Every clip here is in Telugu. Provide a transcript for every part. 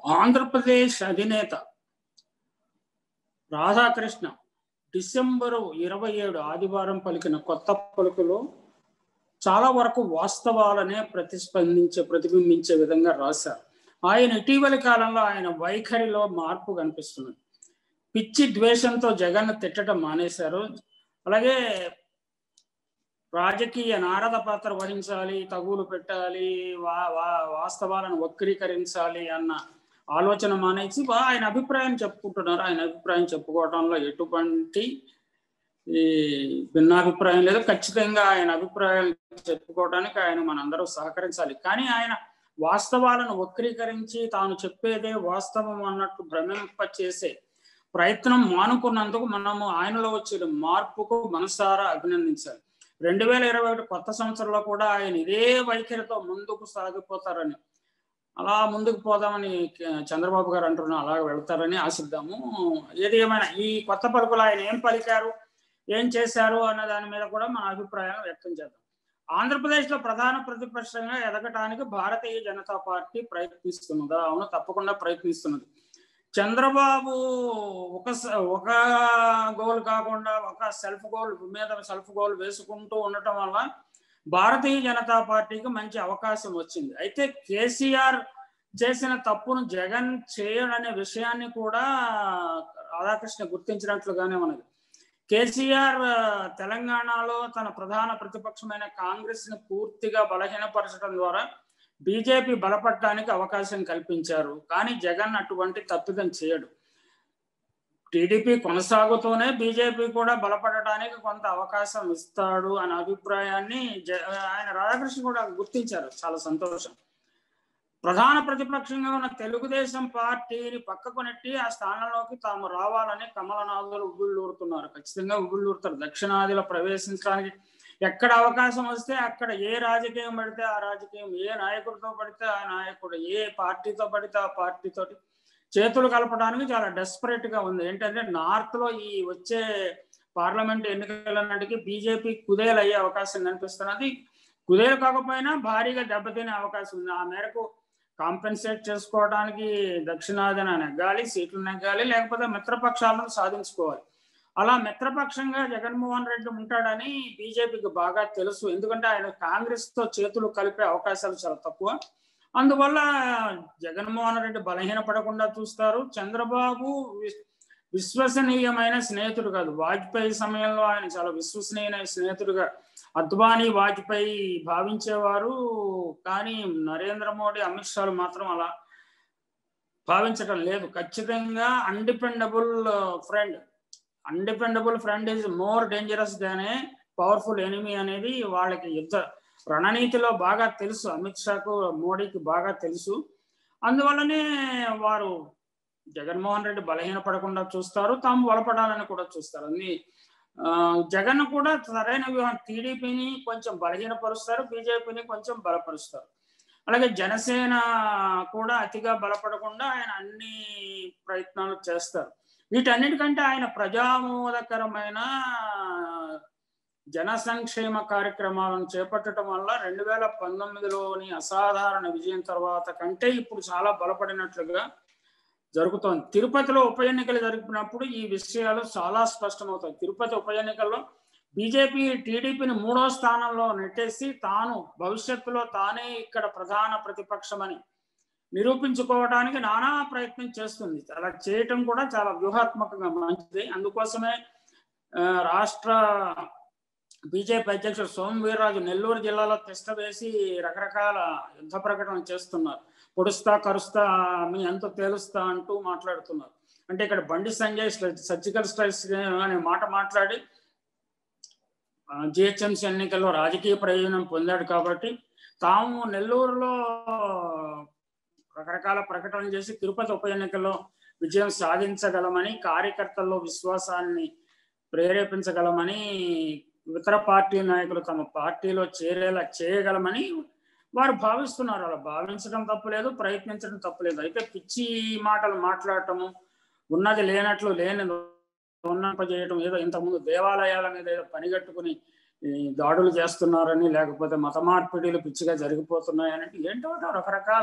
ఆంధ్రప్రదేశ్ అధినేత రాధాకృష్ణ డిసెంబరు ఇరవై ఏడు ఆదివారం పలికిన కొత్త పలుకులో చాలా వరకు వాస్తవాలనే ప్రతిస్పందించే ప్రతిబింబించే విధంగా రాశారు ఆయన ఇటీవలి కాలంలో ఆయన వైఖరిలో మార్పు కనిపిస్తున్నది పిచ్చి ద్వేషంతో జగన్ తిట్టడం మానేశారు అలాగే రాజకీయ నారద పాత్ర వహించాలి తగులు పెట్టాలి వా వా వాస్తవాలను వక్రీకరించాలి అన్న ఆలోచన మానేసి వా- ఆయన అభిప్రాయం చెప్పుకుంటున్నారు ఆయన అభిప్రాయం చెప్పుకోవడంలో ఎటువంటి ఈ భిన్నాభిప్రాయం లేదు ఖచ్చితంగా ఆయన అభిప్రాయం చెప్పుకోవడానికి ఆయన మనందరూ సహకరించాలి కానీ ఆయన వాస్తవాలను వక్రీకరించి తాను చెప్పేదే వాస్తవం అన్నట్టు భ్రమింప చేసే ప్రయత్నం మానుకున్నందుకు మనము ఆయనలో వచ్చిన మార్పుకు మనసారా అభినందించాలి రెండు వేల ఇరవై ఒకటి కొత్త సంవత్సరంలో కూడా ఆయన ఇదే వైఖరితో ముందుకు సాగిపోతారని అలా ముందుకు పోదామని క- చంద్రబాబు గారు అంటున్నారు అలా వెళ్తారని ఆశిద్దాము ఏది ఏమైనా ఈ కొత్త పలుకులు ఆయన ఏం పలికారు ఏం చేశారు అన్న దాని మీద కూడా మన అభిప్రాయాలు వ్యక్తం చేద్దాం ఆంధ్రప్రదేశ్లో ప్రధాన ప్రతిపక్షంగా ఎదగటానికి భారతీయ జనతా పార్టీ ప్రయత్నిస్తున్నదా అవును తప్పకుండా ప్రయత్నిస్తున్నది చంద్రబాబు ఒక స- ఒక గోల్ కాకుండా ఒక సెల్ఫ్ గోల్ మీద సెల్ఫ్ గోల్ వేసుకుంటూ ఉండటం వల్ల భారతీయ జనతా పార్టీకి మంచి అవకాశం వచ్చింది అయితే కేసీఆర్ చేసిన తప్పును జగన్ చేయడనే విషయాన్ని కూడా రాధాకృష్ణ గుర్తించినట్లుగానే ఉన్నది కేసీఆర్ ఆ, తెలంగాణలో తన ప్రధాన ప్రతిపక్షమైన కాంగ్రెస్ ని పూర్తిగా బలహీనపరచడం ద్వారా బీజేపీ బలపడటానికి అవకాశం కల్పించారు కానీ జగన్ అటువంటి తప్పిదం చేయడు టీడీపీ కొనసాగుతూనే బీజేపీ కూడా బలపడటానికి కొంత అవకాశం ఇస్తాడు అనే అభిప్రాయాన్ని జ- ఆయన రాధాకృష్ణ కూడా గుర్తించారు చాలా సంతోషం ప్రధాన ప్రతిపక్షంగా ఉన్న తెలుగుదేశం పార్టీని పక్కకు నెట్టి ఆ స్థానంలోకి తాము రావాలని కమలనాథులు ఉవ్విళ్ళూరుతున్నారు ఖచ్చితంగా ఉవ్విళ్ళూరుతారు దక్షిణాదిలో ప్రవేశించడానికి ఎక్కడ అవకాశం వస్తే అక్కడ ఏ రాజకీయం పడితే ఆ రాజకీయం ఏ నాయకుడితో పడితే ఆ నాయకుడు ఏ పార్టీతో పడితే ఆ పార్టీతోటి చేతులు కలపడానికి చాలా డెస్పరేట్ గా ఉంది ఏంటంటే నార్త్ లో ఈ వచ్చే పార్లమెంట్ ఎన్నికల నాటికి బీజేపీ కుదేలయ్యే అవకాశం కనిపిస్తున్నది కుదేలు కాకపోయినా భారీగా దెబ్బతినే అవకాశం ఉంది ఆ మేరకు కాంపెన్సేట్ చేసుకోవడానికి దక్షిణాదిన నెగ్గాలి సీట్లు నెగ్గాలి లేకపోతే మిత్రపక్షాలను సాధించుకోవాలి అలా మిత్రపక్షంగా జగన్మోహన్ రెడ్డి ఉంటాడని బీజేపీకి బాగా తెలుసు ఎందుకంటే ఆయన కాంగ్రెస్ తో చేతులు కలిపే అవకాశాలు చాలా తక్కువ అందువల్ల జగన్మోహన్ రెడ్డి బలహీనపడకుండా చూస్తారు చంద్రబాబు వి- విశ్వసనీయమైన స్నేహితుడు కాదు వాజ్పేయి సమయంలో ఆయన చాలా విశ్వసనీయమైన స్నేహితుడుగా అద్వానీ వాజ్పేయి భావించేవారు కానీ నరేంద్ర మోడీ అమిత్ షాలు మాత్రం అలా భావించడం లేదు ఖచ్చితంగా undependable friend undependable friend is more dangerous than a powerful enemy అనేది వాళ్ళకి యుద్ధ రణనీతిలో బాగా తెలుసు అమిత్ షాకు మోడీకి బాగా తెలుసు అందువల్లనే వారు జగన్మోహన్ రెడ్డి బలహీనపడకుండా చూస్తారు తాము బలపడాలని కూడా చూస్తారు అన్ని ఆ, జగన్ కూడా సరైన వ్యూహం టీడీపీని కొంచెం బలహీనపరుస్తారు బీజేపీని కొంచెం బలపరుస్తారు అలాగే జనసేన కూడా అతిగా బలపడకుండా ఆయన అన్ని ప్రయత్నాలు చేస్తారు వీటన్నిటికంటే ఆయన ప్రజామోదకరమైన జన సంక్షేమ కార్యక్రమాలను చేపట్టడం వల్ల రెండు వేల పంతొమ్మిదిలోని అసాధారణ విజయం తర్వాత కంటే ఇప్పుడు చాలా బలపడినట్లుగా జరుగుతోంది తిరుపతిలో ఉప ఎన్నికలు జరిపినప్పుడు ఈ విషయాలు చాలా స్పష్టమవుతాయి తిరుపతి ఉప ఎన్నికల్లో బీజేపీ టీడీపీని మూడో స్థానంలో నెట్టేసి తాను భవిష్యత్తులో తానే ఇక్కడ ప్రధాన ప్రతిపక్షమని నిరూపించుకోవడానికి నానా ప్రయత్నం చేస్తుంది అలా చేయటం కూడా చాలా వ్యూహాత్మకంగా మంచిది అందుకోసమే ఆ, రాష్ట్ర బీజేపీ అధ్యక్షుడు సోము వీర్రాజు నెల్లూరు జిల్లాలో తిష్ట వేసి రకరకాల యుద్ధ ప్రకటన చేస్తున్నారు పొడుస్తా కరుస్తా మీ ఎంతో తేలుస్తా అంటూ మాట్లాడుతున్నారు అంటే ఇక్కడ బండి సంజయ్ సర్జికల్ స్ట్రైక్స్ అనే మాట మాట్లాడి జిహెచ్ఎంసీ ఎన్నికల్లో రాజకీయ ప్రయోజనం పొందాడు కాబట్టి తాము నెల్లూరులో రకరకాల ప్రకటనలు చేసి తిరుపతి ఉప ఎన్నికల్లో విజయం సాధించగలమని కార్యకర్తల్లో విశ్వాసాన్ని ప్రేరేపించగలమని ఇతర పార్టీ నాయకులు తమ పార్టీలో చేరేలా చేయగలమని వారు భావిస్తున్నారు అలా భావించడం తప్పులేదు ప్రయత్నించడం తప్పులేదు అయితే పిచ్చి మాటలు మాట్లాడటము ఉన్నది లేనట్లు లేని ఉన్నపజేయటం ఏదో ఇంతకుముందు దేవాలయాల మీద ఏదో పనిగట్టుకుని ఈ దాడులు చేస్తున్నారని లేకపోతే మత మార్పిడిలు పిచ్చిగా జరిగిపోతున్నాయని ఏంటో రకరకాల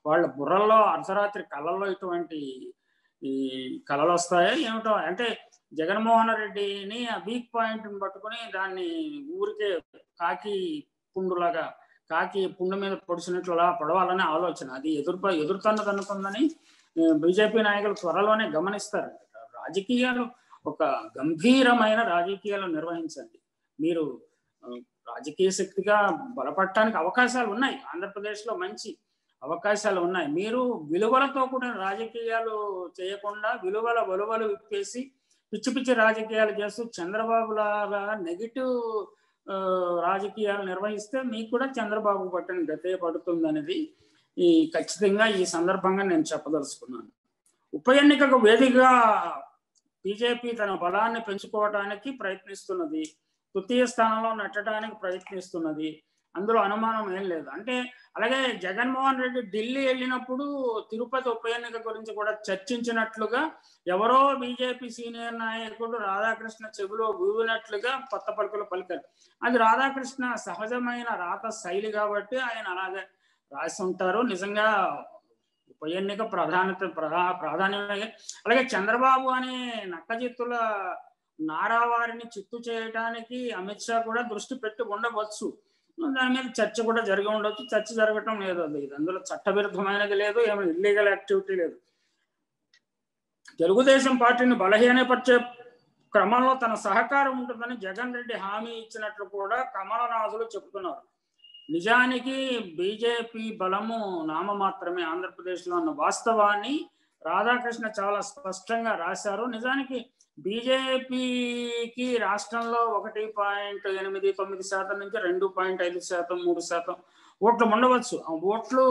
వాళ్ళ బుర్రల్లో అర్ధరాత్రి కళల్లో ఇటువంటి ఈ కళలు వస్తాయో ఏమిటో అంటే జగన్మోహన్ రెడ్డిని ఆ వీక్ పాయింట్ పట్టుకుని దాన్ని ఊరికే కాకి పుండులాగా కాకి పుండు మీద పొడిచినట్లులా పొడవాలనే ఆలోచన అది ఎదురు ఎదురుతన్నది అనుకుందని బీజేపీ నాయకులు త్వరలోనే గమనిస్తారు రాజకీయాలు ఒక గంభీరమైన రాజకీయాలు నిర్వహించండి మీరు రాజకీయ శక్తిగా బలపడటానికి అవకాశాలు ఉన్నాయి ఆంధ్రప్రదేశ్లో మంచి అవకాశాలు ఉన్నాయి మీరు విలువలతో కూడిన రాజకీయాలు చేయకుండా విలువల విలువలు విప్పేసి పిచ్చి పిచ్చి రాజకీయాలు చేస్తూ చంద్రబాబు లాగా నెగిటివ్ రాజకీయాలు నిర్వహిస్తే మీకు కూడా చంద్రబాబు పట్టిన గతే పడుతుంది అనేది ఈ ఖచ్చితంగా ఈ సందర్భంగా నేను చెప్పదలుచుకున్నాను ఉప ఎన్నికకు వేదికగా బీజేపీ తన బలాన్ని పెంచుకోవడానికి ప్రయత్నిస్తున్నది తృతీయ స్థానంలో నెట్టడానికి ప్రయత్నిస్తున్నది అందులో అనుమానం ఏం లేదు అంటే అలాగే జగన్మోహన్ రెడ్డి ఢిల్లీ వెళ్ళినప్పుడు తిరుపతి ఉప ఎన్నిక గురించి కూడా చర్చించినట్లుగా ఎవరో బీజేపీ సీనియర్ నాయకుడు రాధాకృష్ణ చెవిలో ఊవినట్లుగా కొత్త పలుకులు పలికారు అది రాధాకృష్ణ సహజమైన రాత శైలి కాబట్టి ఆయన అలాగే రాసి ఉంటారు నిజంగా ఉప ఎన్నిక ప్రాధాన్యత ప్రధా ప్రాధాన్యమే అలాగే చంద్రబాబు అనే నక్కజిత్తుల నారావారిని చిత్తు చేయడానికి అమిత్ షా కూడా దృష్టి పెట్టి ఉండవచ్చు దాని మీద చర్చ కూడా జరిగి ఉండొచ్చు చర్చ జరగటం లేదు అది ఇది అందులో చట్టవిరుద్ధమైనది లేదు ఏమైనా ఇల్లీగల్ యాక్టివిటీ లేదు తెలుగుదేశం పార్టీని బలహీనపరిచే క్రమంలో తన సహకారం ఉంటుందని జగన్ రెడ్డి హామీ ఇచ్చినట్లు కూడా కమలనాథులు చెబుతున్నారు నిజానికి బీజేపీ బలము నామ మాత్రమే ఆంధ్రప్రదేశ్లో ఉన్న వాస్తవాన్ని రాధాకృష్ణ చాలా స్పష్టంగా రాశారు నిజానికి బీజేపీకి రాష్ట్రంలో ఒకటి పాయింట్ ఎనిమిది తొమ్మిది శాతం నుంచి రెండు పాయింట్ ఐదు శాతం మూడు శాతం ఓట్లు ఉండవచ్చు ఆ ఓట్లు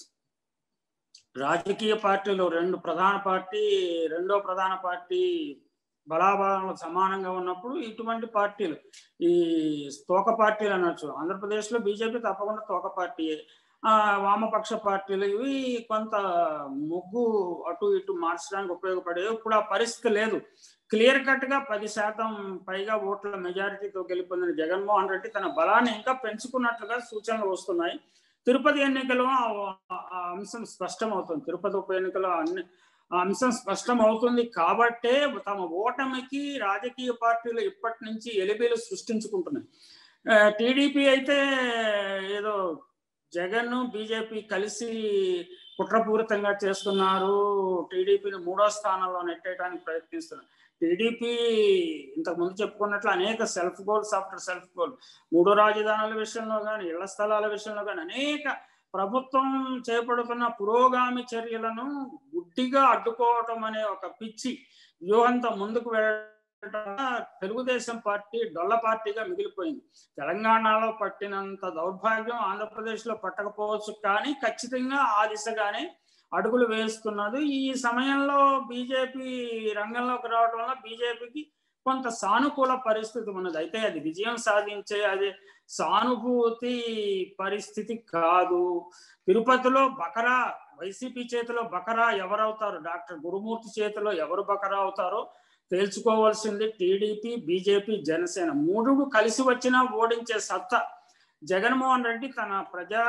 రాజకీయ పార్టీలు రెండు ప్రధాన పార్టీ రెండో ప్రధాన పార్టీ బలాబలాలు సమానంగా ఉన్నప్పుడు ఇటువంటి పార్టీలు ఈ తోక పార్టీలు అనొచ్చు ఆంధ్రప్రదేశ్లో బీజేపీ తప్పకుండా తోక పార్టీయే వామపక్ష పార్టీలు ఇవి కొంత ముగ్గు అటు ఇటు మార్చడానికి ఉపయోగపడేవి ఇప్పుడు ఆ పరిస్థితి లేదు క్లియర్ కట్ గా పది శాతం పైగా ఓట్ల మెజారిటీతో గెలుపొందిన జగన్మోహన్ రెడ్డి తన బలాన్ని ఇంకా పెంచుకున్నట్లుగా సూచనలు వస్తున్నాయి తిరుపతి ఎన్నికలో ఆ అంశం స్పష్టమవుతుంది తిరుపతి ఉప ఎన్నికలో అన్ని అంశం స్పష్టం అవుతుంది కాబట్టే తమ ఓటమికి రాజకీయ పార్టీలు ఇప్పటి నుంచి ఎలిబీలు సృష్టించుకుంటున్నాయి టీడీపీ అయితే ఏదో జగన్ బీజేపీ కలిసి కుట్రపూరితంగా చేస్తున్నారు టీడీపీని మూడో స్థానంలో నెట్టేయడానికి ప్రయత్నిస్తున్నారు టీడీపీ ఇంతకు ముందు చెప్పుకున్నట్లు అనేక self goals after self goal మూడు రాజధానుల విషయంలో కానీ ఇళ్ల స్థలాల విషయంలో కానీ అనేక ప్రభుత్వం చేపడుతున్న పురోగామి చర్యలను గుడ్డిగా అడ్డుకోవటం అనే ఒక పిచ్చి వ్యూహంతో ముందుకు వెళ్ళడం తెలుగుదేశం పార్టీ డొల్ల పార్టీగా మిగిలిపోయింది తెలంగాణలో పట్టినంత దౌర్భాగ్యం ఆంధ్రప్రదేశ్లో పట్టకపోవచ్చు కానీ ఖచ్చితంగా ఆ దిశగానే అడుగులు వేస్తున్నది ఈ సమయంలో బీజేపీ రంగంలోకి రావడం వల్ల బీజేపీకి కొంత సానుకూల పరిస్థితి ఉన్నది అయితే అది విజయం సాధించే అది సానుభూతి పరిస్థితి కాదు తిరుపతిలో బకరా వైసీపీ చేతిలో బకరా ఎవరవుతారు డాక్టర్ గురుమూర్తి చేతిలో ఎవరు బకరా అవుతారో తేల్చుకోవాల్సింది టీడీపీ బీజేపీ జనసేన మూడు కలిసి వచ్చినా ఓడించే సత్తా జగన్మోహన్ రెడ్డి తన ప్రజా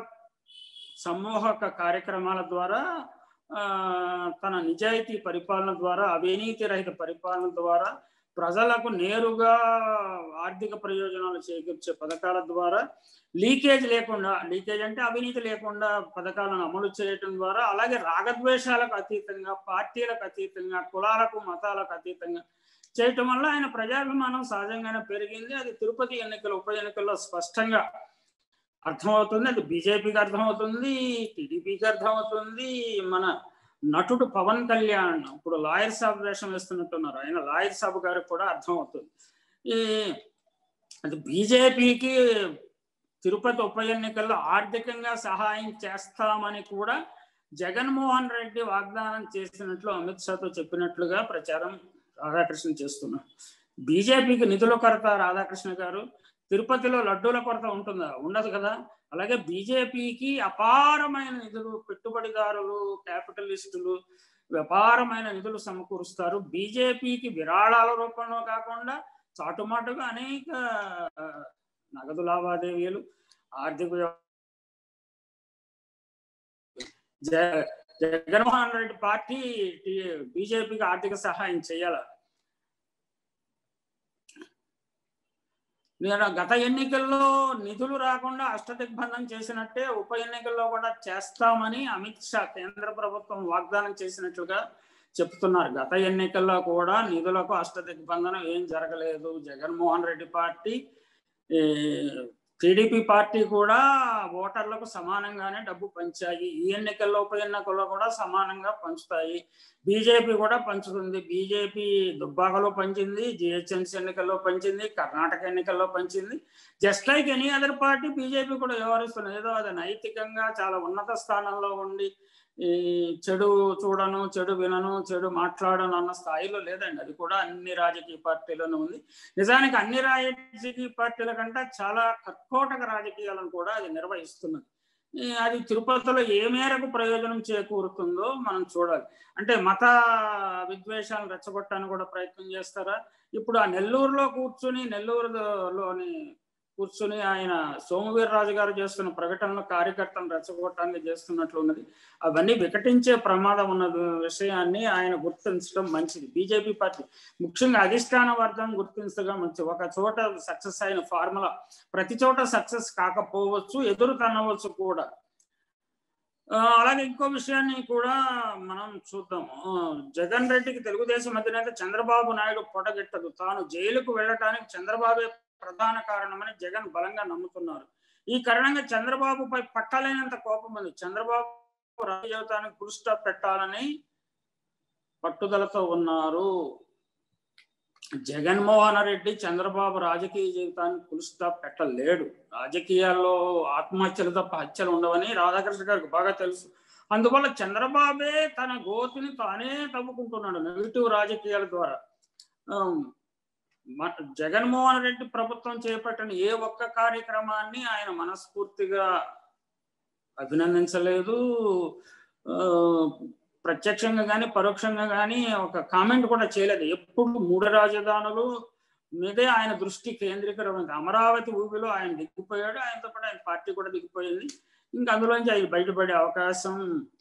సమూహక కార్యక్రమాల ద్వారా తన నిజాయితీ పరిపాలన ద్వారా అవినీతి రహిత పరిపాలన ద్వారా ప్రజలకు నేరుగా ఆర్థిక ప్రయోజనాలు చేకూర్చే పథకాల ద్వారా లీకేజ్ లేకుండా లీకేజ్ అంటే అవినీతి లేకుండా పథకాలను అమలు చేయటం ద్వారా అలాగే రాగద్వేషాలకు అతీతంగా పార్టీలకు అతీతంగా కులాలకు మతాలకు అతీతంగా చేయటం వల్ల ఆయన ప్రజాభిమానం సహజంగానే పెరిగింది అది తిరుపతి ఎన్నికల ఉప ఎన్నికల్లో స్పష్టంగా అర్థమవుతుంది అది బీజేపీకి అర్థమవుతుంది టీడీపీకి అర్థమవుతుంది మన నటుడు పవన్ కళ్యాణ్ ఇప్పుడు లాయర్ సాబ్ వేషం వేస్తున్నట్టున్నారు ఆయన లాయర్ సాబ్ గారికి కూడా అర్థమవుతుంది ఈ అది బీజేపీకి తిరుపతి ఉప ఎన్నికల్లో ఆర్థికంగా సహాయం చేస్తామని కూడా జగన్మోహన్ రెడ్డి వాగ్దానం చేసినట్లు అమిత్ షాతో చెప్పినట్లుగా ప్రచారం రాధాకృష్ణ చేస్తున్నారు బీజేపీకి నిధుల కొరత రాధాకృష్ణ గారు తిరుపతిలో లడ్డూల కొరత ఉంటుందా ఉండదు కదా అలాగే బీజేపీకి అపారమైన నిధులు పెట్టుబడిదారులు క్యాపిటలిస్టులు అపారమైన నిధులు సమకూరుస్తారు బీజేపీకి విరాళాల రూపంలో కాకుండా చాటుమాటుగా అనేక నగదు లావాదేవీలు ఆర్థిక జ జగన్మోహన్ రెడ్డి పార్టీ బీజేపీకి ఆర్థిక సహాయం చేయాల నేను గత ఎన్నికల్లో నిధులు రాకుండా అష్టదిగ్బంధం చేసినట్టే ఉప ఎన్నికల్లో కూడా చేస్తామని అమిత్ షా కేంద్ర ప్రభుత్వం వాగ్దానం చేసినట్లుగా చెప్తున్నారు గత ఎన్నికల్లో కూడా నిధులకు అష్టదిగ్బంధనం ఏం జరగలేదు Jaganmohan Reddy party TDP party కూడా ఓటర్లకు సమానంగానే డబ్బు పంచాయి ఈ ఎన్నికల్లో ఉప ఎన్నికల్లో కూడా సమానంగా పంచుతాయి బీజేపీ కూడా పంచుతుంది బీజేపీ దుబ్బాకలో పంచింది జిహెచ్ఎంసీ ఎన్నికల్లో పంచింది కర్ణాటక ఎన్నికల్లో పంచింది just like any other party BJP కూడా వ్యవహరిస్తుంది ఏదో అది నైతికంగా చాలా ఉన్నత స్థానంలో ఉండి ఈ చెడు చూడను చెడు వినను చెడు మాట్లాడను అన్న స్థాయిలో లేదండి అది కూడా అన్ని రాజకీయ పార్టీలోనూ ఉంది నిజానికి అన్ని రాజకీయ పార్టీల కంటే చాలా కర్కోటక రాజకీయాలను కూడా అది నిర్వహిస్తున్నది అది తిరుపతిలో ఏ మేరకు ప్రయోజనం చేకూరుతుందో మనం చూడాలి అంటే మత విద్వేషాలను రెచ్చగొట్టడానికి కూడా ప్రయత్నం చేస్తారా ఇప్పుడు ఆ నెల్లూరులో కూర్చుని నెల్లూరులోని కూర్చుని ఆయన సోమవీర్రాజు గారు చేస్తున్న ప్రకటనలు కార్యకర్తలను రెచ్చగొట్టడానికి చేస్తున్నట్లు ఉన్నది అవన్నీ వికటించే ప్రమాదం ఉన్న విషయాన్ని ఆయన గుర్తించడం మంచిది బీజేపీ పార్టీ ముఖ్యంగా అధిష్టాన వర్గం గుర్తించగా మంచిది ఒక చోట సక్సెస్ అయిన ఫార్ములా ప్రతి చోట సక్సెస్ కాకపోవచ్చు ఎదురు తనవచ్చు కూడా అలాగే ఇంకో విషయాన్ని కూడా మనం చూద్దాము జగన్ రెడ్డికి తెలుగుదేశం అధినేత చంద్రబాబు నాయుడు పొడగెట్టదు తాను జైలుకు వెళ్ళటానికి చంద్రబాబే ప్రధాన కారణమని జగన్ బలంగా నమ్ముతున్నారు ఈ కారణంగా చంద్రబాబుపై పట్టలేనంత కోపం ఉంది చంద్రబాబు రాజ జీవితానికి ఫుల్ స్టాప్ పెట్టాలని పట్టుదలతో ఉన్నారు జగన్మోహన్ రెడ్డి చంద్రబాబు రాజకీయ జీవితానికి ఫుల్ స్టాప్ పెట్టలేడు రాజకీయాల్లో ఆత్మహత్యలు తప్ప హత్యలు ఉండవని రాధాకృష్ణ గారికి బాగా తెలుసు అందువల్ల చంద్రబాబే తన గోతిని తానే తవ్వుకుంటున్నాడు నెగిటివ్ రాజకీయాల ద్వారా జగన్మోహన్ రెడ్డి ప్రభుత్వం చేపట్టిన ఏ ఒక్క కార్యక్రమాన్ని ఆయన మనస్ఫూర్తిగా అభినందించలేదు ప్రత్యక్షంగా కానీ పరోక్షంగా కానీ ఒక కామెంట్ కూడా చేయలేదు ఎప్పుడు మూడు రాజధానులు మీదే ఆయన దృష్టి కేంద్రీకరమైంది అమరావతి ఊపిలో ఆయన దిగిపోయాడు ఆయనతో పాటు ఆయన పార్టీ కూడా దిగిపోయింది ఇంకా అందులోంచి ఆయన బయటపడే అవకాశం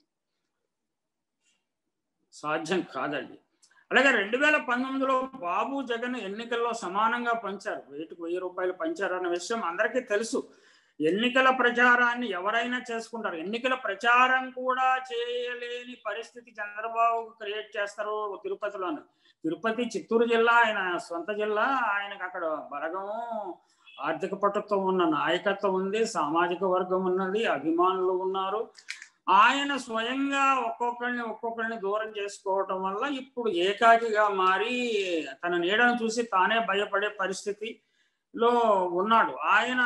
సాధ్యం కాదండి అలాగే రెండు వేల పంతొమ్మిదిలో బాబు జగన్ ఎన్నికల్లో సమానంగా పంచారు వెయ్యికి వెయ్యి రూపాయలు పంచారు అన్న విషయం అందరికీ తెలుసు ఎన్నికల ప్రచారాన్ని ఎవరైనా చేసుకుంటారు ఎన్నికల ప్రచారం కూడా చేయలేని పరిస్థితి చంద్రబాబు క్రియేట్ చేస్తారు తిరుపతిలోని తిరుపతి చిత్తూరు జిల్లా ఆయన సొంత జిల్లా ఆయనకు అక్కడ బలగము ఆర్థిక పటుత్వం ఉన్న నాయకత్వం ఉంది సామాజిక వర్గం ఉన్నది అభిమానులు ఉన్నారు ఆయన స్వయంగా ఒక్కొక్కరిని ఒక్కొక్కరిని దూరం చేసుకోవటం వల్ల ఇప్పుడు ఏకాకిగా మారి తన నీడను చూసి తానే భయపడే పరిస్థితిలో ఉన్నాడు ఆయన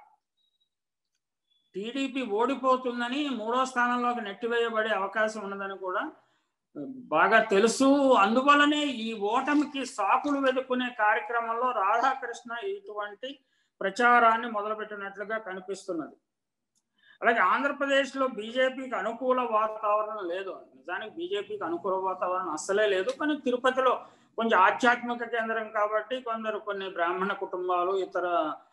టీడీపీ ఓడిపోతుందని మూడో స్థానంలోకి నెట్టివేయబడే అవకాశం ఉన్నదని కూడా బాగా తెలుసు అందువల్లనే ఈ ఓటమికి సాకులు వెతుక్కునే కార్యక్రమంలో రాధాకృష్ణ ఇటువంటి ప్రచారాన్ని మొదలుపెట్టినట్లుగా కనిపిస్తున్నది అలాగే ఆంధ్రప్రదేశ్లో బీజేపీకి అనుకూల వాతావరణం లేదు నిజానికి బీజేపీకి అనుకూల వాతావరణం అస్సలే లేదు కానీ తిరుపతిలో కొంచెం ఆధ్యాత్మిక కేంద్రం కాబట్టి కొందరు కొన్ని బ్రాహ్మణ కుటుంబాలు ఇతర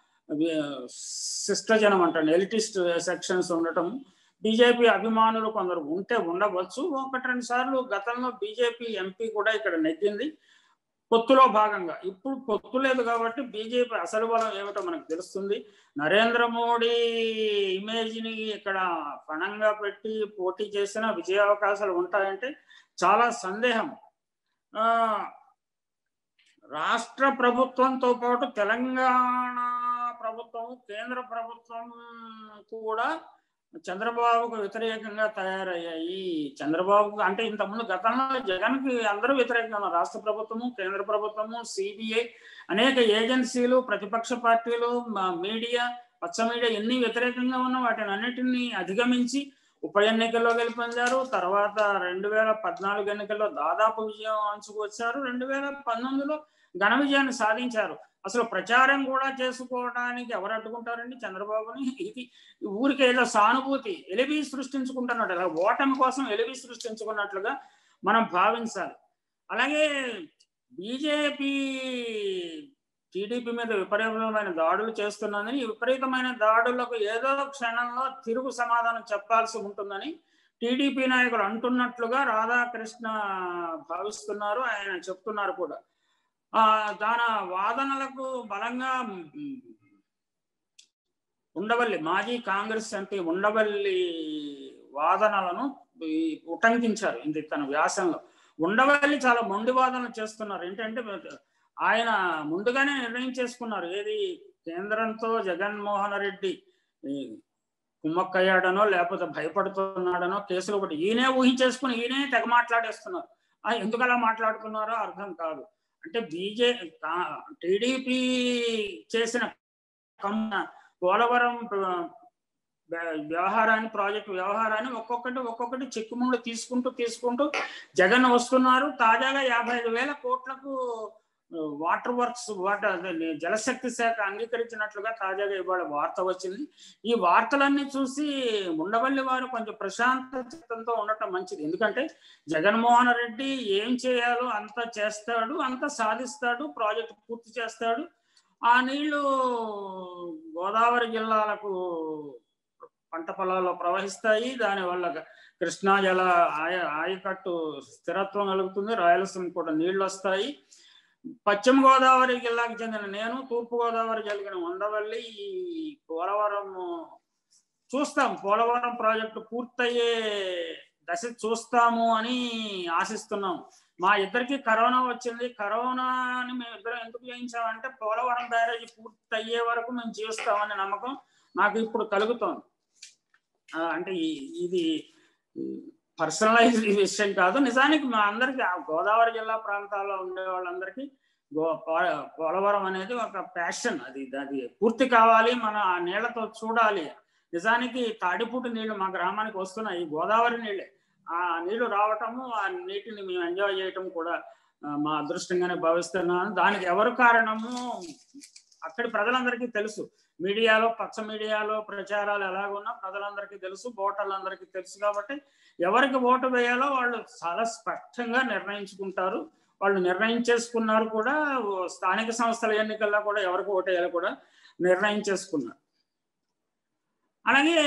శిష్టజనం అంటారు ఎలిటిస్ట్ సెక్షన్స్ ఉండటం బీజేపీ అభిమానులు కొందరు ఉంటే ఉండవచ్చు ఒకటి రెండు సార్లు గతంలో బీజేపీ ఎంపీ కూడా ఇక్కడ నెగ్గింది పొత్తులో భాగంగా ఇప్పుడు పొత్తు లేదు కాబట్టి బీజేపీ అసలు బలం ఏమిటో మనకు తెలుస్తుంది నరేంద్ర మోడీ ఇమేజ్ని ఇక్కడ పణంగా పెట్టి పోటీ చేసిన విజయ అవకాశాలు ఉంటాయంటే చాలా సందేహం రాష్ట్ర ప్రభుత్వంతో పాటు తెలంగాణ ప్రభుత్వం కేంద్ర ప్రభుత్వం కూడా చంద్రబాబుకు వ్యతిరేకంగా తయారయ్యాయి చంద్రబాబుకు అంటే ఇంతకుముందు గతంలో జగన్కి అందరూ వ్యతిరేకంగా ఉన్నారు రాష్ట్ర ప్రభుత్వము కేంద్ర ప్రభుత్వము సిబిఐ అనేక ఏజెన్సీలు ప్రతిపక్ష పార్టీలు మీడియా పచ్చ మీడియా ఎన్ని వ్యతిరేకంగా ఉన్న వాటిని అన్నిటిని అధిగమించి ఉప ఎన్నికల్లో గెలుపొందారు తర్వాత రెండు వేల పద్నాలుగు ఎన్నికల్లో దాదాపు విజయం అంచుకు వచ్చారు రెండు వేల పంతొమ్మిదిలో ఘన విజయాన్ని సాధించారు అసలు ప్రచారం కూడా చేసుకోవడానికి ఎవరు అడ్డుకుంటారండి చంద్రబాబుని ఇది ఊరికి ఏదో సానుభూతి ఎలివి సృష్టించుకుంటున్నట్టు అలా ఓటమి కోసం ఎలివి సృష్టించుకున్నట్లుగా మనం భావించాలి అలాగే బీజేపీ టీడీపీ మీద విపరీతమైన దాడులు చేస్తున్నదని ఈ విపరీతమైన దాడులకు ఏదో క్షణంలో తిరుగు సమాధానం చెప్పాల్సి ఉంటుందని టీడీపీ నాయకులు అంటున్నట్లుగా రాధాకృష్ణ భావిస్తున్నారు ఆయన చెప్తున్నారు కూడా ఆ దాని వాదనలకు బలంగా మ్, ఉండవల్లి మాజీ కాంగ్రెస్ ఎంపీ ఉండవల్లి వాదనలను ఈ ఉటంకించారు ఇది తన వ్యాసంలో ఉండవల్లి చాలా మొండి వాదనలు చేస్తున్నారు ఏంటంటే ఆయన ముందుగానే నిర్ణయం చేసుకున్నారు ఏది కేంద్రంతో జగన్మోహన్ రెడ్డి ఈ కుమ్మక్కయ్యాడనో లేకపోతే భయపడుతున్నాడనో కేసులు ఒకటి ఈయనే ఊహించేసుకుని ఈయనే తెగ మాట్లాడేస్తున్నారు ఆ ఎందుకు అలా మాట్లాడుతున్నారో అర్థం కాదు అంటే బీజే టీడీపీ చేసిన కమ్మ పోలవరం ప్ర- వ్య- వ్యవహారాన్ని ప్రాజెక్ట్ వ్యవహారాన్ని ఒక్కొక్కటి ఒక్కొక్కటి చిక్కుముళ్ళు తీసుకుంటూ తీసుకుంటూ జగన్ వస్తున్నారు తాజాగా యాభై ఐదు వేల కోట్లకు ఆ, వాటర్ వర్క్స్ వాటర్ అదే జలశక్తి శాఖ అంగీకరించినట్లుగా తాజాగా ఇవాళ వార్త వచ్చింది ఈ వార్తలన్నీ చూసి ఉండవల్లి వారు కొంచెం ప్రశాంత చిత్తంతో ఉండటం మంచిది ఎందుకంటే జగన్మోహన్ రెడ్డి ఏం చేయాలో అంత చేస్తాడు అంత సాధిస్తాడు ప్రాజెక్ట్ పూర్తి చేస్తాడు ఆ నీళ్లు గోదావరి జిల్లాలకు పంట పొలాల్లో ప్రవహిస్తాయి దానివల్ల కృష్ణా జల ఆయ ఆయకట్టు స్థిరత్వం కలుగుతుంది రాయలసీమ కూడా నీళ్లు వస్తాయి పశ్చిమ గోదావరి జిల్లాకు చెందిన నేను తూర్పు గోదావరి జరిగిన ఉండవల్లి ఈ పోలవరం చూస్తాం పోలవరం ప్రాజెక్టు పూర్తయ్యే దశ చూస్తాము అని ఆశిస్తున్నాం మా ఇద్దరికి కరోనా వచ్చింది కరోనాని మేము ఇద్దరం ఎందుకు చేయించామంటే పోలవరం బ్యారేజ్ పూర్తయ్యే వరకు మేము జీవిస్తామనే నమ్మకం నాకు ఇప్పుడు కలుగుతోంది ఆ, అంటే ఈ- ఇది పర్సనలైజ్ విషయం కాదు నిజానికి మా అందరికి ఆ గోదావరి జిల్లా ప్రాంతాల్లో ఉండే వాళ్ళందరికీ గో పో- పోలవరం అనేది ఒక ప్యాషన్ అది అది పూర్తి కావాలి మన ఆ నీళ్లతో చూడాలి నిజానికి తాడిపూటి నీళ్లు మా గ్రామానికి వస్తున్నాయి గోదావరి నీళ్ళే ఆ నీళ్లు రావటము ఆ నీటిని మేము ఎంజాయ్ చేయటం కూడా ఆ, మా అదృష్టంగానే భావిస్తున్నాను దానికి ఎవరు కారణము అక్కడి ప్రజలందరికీ తెలుసు మీడియాలో పచ్చ మీడియాలో ప్రచారాలు ఎలాగున్నా ప్రజలందరికీ తెలుసు ఓటర్లందరికీ తెలుసు కాబట్టి ఎవరికి ఓటు వేయాలో వాళ్ళు చాలా స్పష్టంగా నిర్ణయించుకుంటారు వాళ్ళు నిర్ణయం చేసుకున్నారు కూడా ఓ స్థానిక సంస్థల ఎన్నికల్లో కూడా ఎవరికి ఓటు వేయాలో కూడా నిర్ణయం చేసుకున్నారు అలాగే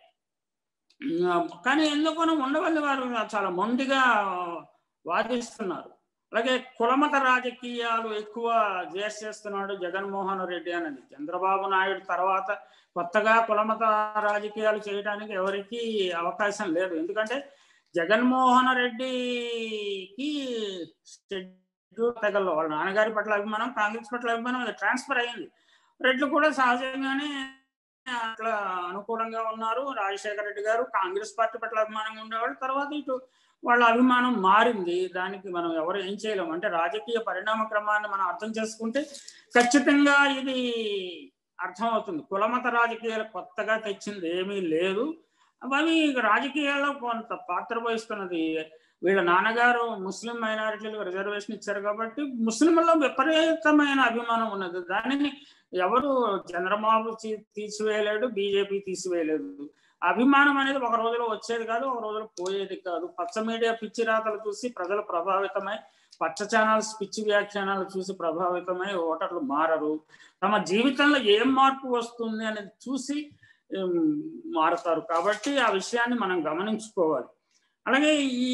ఉమ్, కానీ ఎందుకనో ఉండవల్లి వారు చాలా మొండిగా వాదిస్తున్నారు అలాగే కులమత రాజకీయాలు ఎక్కువ చేస్తున్నాడు జగన్మోహన్ రెడ్డి అనేది చంద్రబాబు నాయుడు తర్వాత కొత్తగా కులమత రాజకీయాలు చేయడానికి ఎవరికి అవకాశం లేదు ఎందుకంటే జగన్మోహన్ రెడ్డికి షెడ్యూల్ తెగల్లో వాళ్ళ నాన్నగారి పట్ల అభిమానం కాంగ్రెస్ పట్ల అభిమానం అది ట్రాన్స్ఫర్ అయింది రెడ్లు కూడా సహజంగానే అట్లా అనుకూలంగా ఉన్నారు రాజశేఖర రెడ్డి గారు కాంగ్రెస్ పార్టీ పట్ల అభిమానంగా ఉండేవాళ్ళు తర్వాత ఇటు వాళ్ళ అభిమానం మారింది దానికి మనం ఎవరు ఏం చేయలేము అంటే రాజకీయ పరిణామ క్రమాన్ని మనం అర్థం చేసుకుంటే ఖచ్చితంగా ఇది అర్థమవుతుంది కులమత రాజకీయాలు కొత్తగా తెచ్చింది ఏమీ లేదు అవి రాజకీయాల్లో కొంత పాత్ర వహిస్తున్నది వీళ్ళ నాన్నగారు ముస్లిం మైనారిటీలకు రిజర్వేషన్ ఇచ్చారు కాబట్టి ముస్లింలలో విపరీతమైన అభిమానం ఉన్నది దానిని ఎవరు చంద్రబాబు తీ- తీసివేయలేడు బీజేపీ తీసివేయలేదు అభిమానం అనేది ఒక రోజులో వచ్చేది కాదు ఒక రోజులో పోయేది కాదు పచ్చ మీడియా పిచ్చి రాతలు చూసి ప్రజలు ప్రభావితమై పచ్చ ఛానల్స్ పిచ్చి వ్యాఖ్యానాలు చూసి ప్రభావితమై ఓటర్లు మారరు తమ జీవితంలో ఏం మార్పు వస్తుంది అనేది చూసి ఉమ్, మారుతారు కాబట్టి ఆ విషయాన్ని మనం గమనించుకోవాలి అలాగే ఈ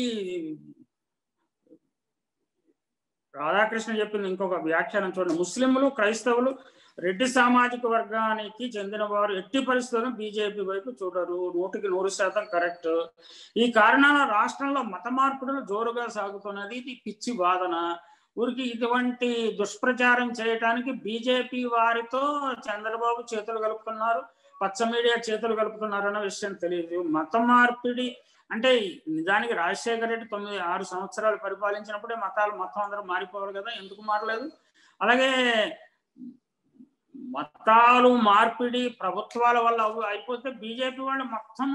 రాధాకృష్ణ చెప్పింది ఇంకొక వ్యాఖ్యానం చూడండి ముస్లింలు క్రైస్తవులు రెడ్డి సామాజిక వర్గానికి చెందిన వారు ఎట్టి పరిస్థితుల్లో బీజేపీ వైపు చూడరు నూటికి నూరు శాతం కరెక్ట్ ఈ కారణాల రాష్ట్రంలో మత మార్పులు జోరుగా సాగుతున్నది ఇది పిచ్చి వాదన ఊరికి ఇటువంటి దుష్ప్రచారం చేయడానికి బీజేపీ వారితో చంద్రబాబు చేతులు కలుపుతున్నారు పచ్చ మీడియా చేతులు కలుపుతున్నారు అన్న విషయం తెలియదు మత మార్పిడి అంటే నిజానికి రాజశేఖర రెడ్డి తొమ్మిది ఆరు సంవత్సరాలు పరిపాలించినప్పుడే మతాలు మొత్తం అందరూ మారిపోవాలి కదా ఎందుకు మారలేదు అలాగే మతాలు మార్పిడి ప్రభుత్వాల వల్ల అవి అయిపోతే బీజేపీ వాళ్ళు మొత్తం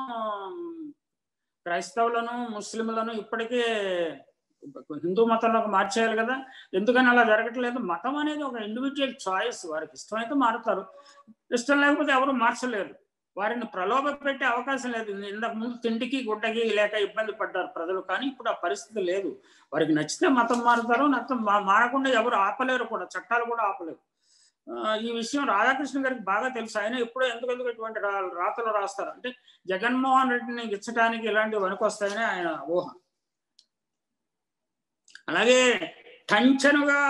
క్రైస్తవులను ముస్లింలను ఇప్పటికే హిందూ మతంలోకి మార్చేయాలి కదా ఎందుకని అలా జరగట్లేదు మతం అనేది ఒక ఇండివిజువల్ చాయిస్ వారికి ఇష్టమైతే మారుతారు ఇష్టం లేకపోతే ఎవరు మార్చలేరు వారిని ప్రలోభ పెట్టే అవకాశం లేదు ఇంతకు ముందు తిండికి గుడ్డకి లేక ఇబ్బంది పడ్డారు ప్రజలు కానీ ఇప్పుడు ఆ పరిస్థితి లేదు వారికి నచ్చితే మతం మారుతారు నచ్చం మా- మారకుండా ఎవరు ఆపలేరు కూడా చట్టాలు కూడా ఆపలేరు ఆ, ఈ విషయం రాధాకృష్ణ గారికి బాగా తెలుసు ఆయన ఎప్పుడో ఎందుకు ఎందుకు ఇటువంటి రా- రాతలు రాస్తారు అంటే జగన్మోహన్ రెడ్డిని గిచ్చటానికి ఇలాంటివి వస్తాయని ఆయన ఊహ అలాగే టంచనుగా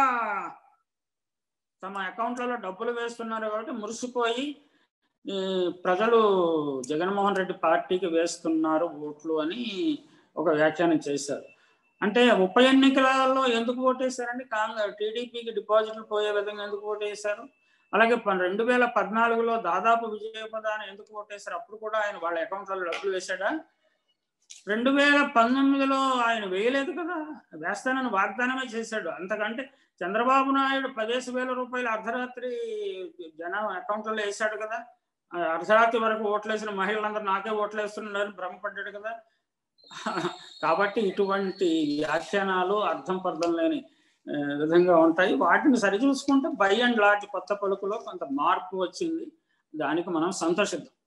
తమ అకౌంట్లలో డబ్బులు వేస్తున్నారు కాబట్టి మురిసిపోయి ఈ ప్రజలు జగన్మోహన్ రెడ్డి పార్టీకి వేస్తున్నారు ఓట్లు అని ఒక వ్యాఖ్యానం చేశారు అంటే ఉప ఎన్నికలలో ఎందుకు ఓటేశారండి కాంగ్రెస్ టీడీపీకి డిపాజిట్లు పోయే విధంగా ఎందుకు ఓటేశారు అలాగే ప- రెండు వేల పద్నాలుగులో దాదాపు విజయపదాన్ని ఎందుకు ఓటేశారు అప్పుడు కూడా ఆయన వాళ్ళ అకౌంట్లలో డబ్బులు వేశాడా రెండు వేల పంతొమ్మిదిలో ఆయన వేయలేదు కదా వేస్తానని వాగ్దానమే చేశాడు అంతకంటే చంద్రబాబు నాయుడు పదిహేను వేల రూపాయలు అర్ధరాత్రి జనం అకౌంట్లలో వేశాడు కదా ఆ అర్ధరాత్రి వరకు ఓట్లేసిన మహిళలందరూ నాకే ఓట్లేస్తున్నారని భ్రమపడ్డాడు కదా కాబట్టి ఇటువంటి వ్యాఖ్యానాలు అర్థం పర్థం లేని ఆ, విధంగా ఉంటాయి వాటిని సరిచూసుకుంటే బై అండ్ లార్జ్ కొత్త పలుకులో కొంత మార్పు వచ్చింది దానికి మనం సంతోషిద్దాం